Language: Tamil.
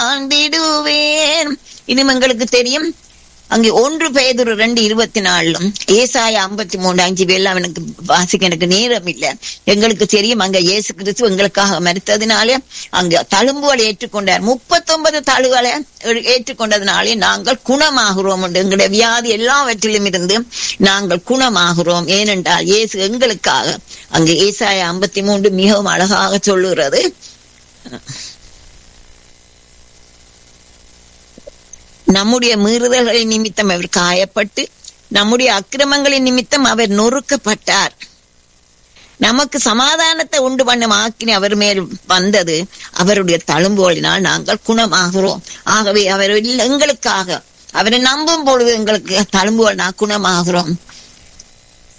ஆண்டிடுவேன் இனிமே எங்களுக்கு தெரியும் அங்கே ஒன்று பேதுரு ரெண்டு இருபத்தி நாலும் ஏசாய ஐம்பத்தி மூணு அஞ்சு எல்லாம் எனக்கு வாசிக்க எனக்கு நேரம் இல்லை எங்களுக்கு தெரியும் அங்க இயேசு கிறிஸ்து எங்களுக்காக மறுத்ததினாலே அங்க தழும்புகளை ஏற்றுக்கொண்டார் முப்பத்தொன்பது தழுகளை ஏற்றுக்கொண்டதினாலே நாங்கள் குணமாகிறோம் என்று எங்களுடைய வியாதி எல்லாவற்றிலும் இருந்து நாங்கள் குணமாகிறோம் ஏனென்றால் இயேசு எங்களுக்காக அங்கு ஏசாய ஐம்பத்தி மூன்று மிகவும் அழகாக சொல்லுகிறது நம்முடைய மீறுதல்களின் நிமித்தம் அவர் காயப்பட்டு நம்முடைய அக்கிரமங்களின் நிமித்தம் அவர் நொறுக்கப்பட்டார் நமக்கு சமாதானத்தை உண்டு பண்ணும் ஆக்கினி அவர் மேல் வந்தது அவருடைய தழும்புகளினால் நாங்கள் குணமாகிறோம் ஆகவே அவர் எங்களுக்காக அவரை நம்பும் பொழுது எங்களுக்கு தழும்புகள் நான் குணமாகிறோம்